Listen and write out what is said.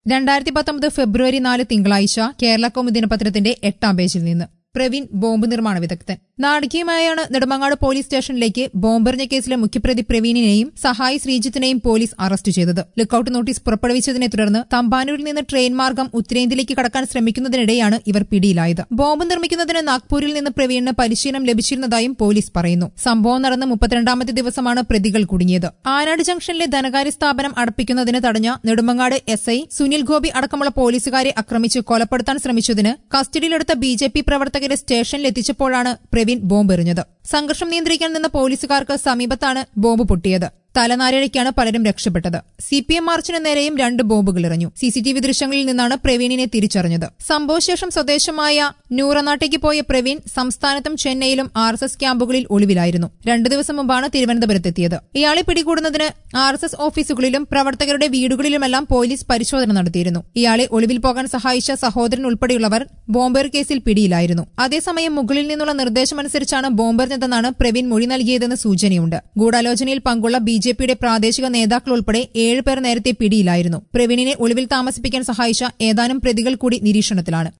രണ്ടായിരത്തി പത്തൊമ്പത് ഫെബ്രുവരി നാല് തിങ്കളാഴ്ച കേരള കൗമുദി ദിനപത്രത്തിന്റെ എട്ടാം പേജിൽ നിന്ന് പ്രവീൺ ബോംബ് നിർമ്മാണ വിദഗ്ധൻ നാടകീയമായാണ് നെടുമങ്ങാട് പോലീസ് സ്റ്റേഷനിലേക്ക് ബോംബെറിഞ്ഞ കേസിലെ മുഖ്യപ്രതി പ്രവീണിനെയും സഹായി ശ്രീജിത്തിനെയും പോലീസ് അറസ്റ്റ് ചെയ്തത് ലുക്കൌട്ട് നോട്ടീസ് പുറപ്പെടുവിച്ചതിനെ തുടർന്ന് തമ്പാനൂരിൽ നിന്ന് ട്രെയിൻ മാർഗം ഉത്തരേന്ത്യയിലേക്ക് കടക്കാൻ ശ്രമിക്കുന്നതിനിടെയാണ് ഇവർ പിടിയിലായത് ബോംബ് നിർമ്മിക്കുന്നതിന് നാഗ്പൂരിൽ നിന്ന് പ്രവീണിന് പരിശീലനം ലഭിച്ചിരുന്നതായും പോലീസ് പറയുന്നു സംഭവം നടന്ന് മുപ്പത്തിരണ്ടാമത്തെ ദിവസമാണ് പ്രതികൾ കുടുങ്ങിയത് ആനാട് ജംഗ്ഷനിലെ ധനകാര്യ സ്ഥാപനം അടപ്പിക്കുന്നതിന് തടഞ്ഞ നെടുമങ്ങാട് എസ് ഐ സുനിൽ ഗോപി അടക്കമുള്ള പോലീസുകാരെ ആക്രമിച്ച് കൊലപ്പെടുത്താൻ ശ്രമിച്ചതിന് കസ്റ്റഡിയിലെടുത്ത ബി ജെ പി പ്രവർത്തകരെ സ്റ്റേഷനിലെത്തിച്ചപ്പോഴാണ് പ്രവീൺ ബോംബ് എറിഞ്ഞത് സംഘർഷം നിയന്ത്രിക്കാൻ നിന്ന പോലീസുകാർക്ക് സമീപത്താണ് ബോംബ് പൊട്ടിയത് തലനാരിഴയ്ക്കാണ് പലരും രക്ഷപ്പെട്ടത് സി പി എം മാർച്ചിന് നേരെയും രണ്ട് ബോംബുകൾ എറിഞ്ഞു സിസിടിവി ദൃശ്യങ്ങളിൽ നിന്നാണ് പ്രവീണിനെ തിരിച്ചറിഞ്ഞത് സംഭവശേഷം സ്വദേശമായ നൂറനാട്ടേക്ക് പോയ പ്രവീൺ സംസ്ഥാനത്തും ചെന്നൈയിലും ആർ എസ് എസ് ക്യാമ്പുകളിൽ ഒളിവിലായിരുന്നു രണ്ടു ദിവസം മുമ്പാണ് തിരുവനന്തപുരത്തെത്തിയത് ഇയാളെ പിടികൂടുന്നതിന് ആർ എസ് എസ് ഓഫീസുകളിലും പ്രവർത്തകരുടെ വീടുകളിലുമെല്ലാം പോലീസ് പരിശോധന നടത്തിയിരുന്നു ഇയാളെ ഒളിവിൽ പോകാൻ സഹായിച്ച സഹോദരൻ ഉൾപ്പെടെയുള്ളവർ ബോംബേർ കേസിൽ പിടിയിലായിരുന്നു അതേസമയം മുകളിൽ നിന്നുള്ള നിർദ്ദേശമനുസരിച്ചാണ് ബോംബെറിഞ്ഞതെന്നാണ് പ്രവീൺ മൊഴി നൽകിയതെന്ന് സൂചനയുണ്ട് ഗൂഢാലോചനയിൽ പങ്കുള്ള ബി ജെ പിയുടെ പ്രാദേശിക നേതാക്കൾ ഉൾപ്പെടെ ഏഴുപേർ നേരത്തെ പിടിയിലായിരുന്നു പ്രവീണിനെ ഒളിവിൽ താമസിപ്പിക്കാൻ സഹായിച്ച ഏതാനും പ്രതികൾ കൂടി നിരീക്ഷണത്തിലാണ്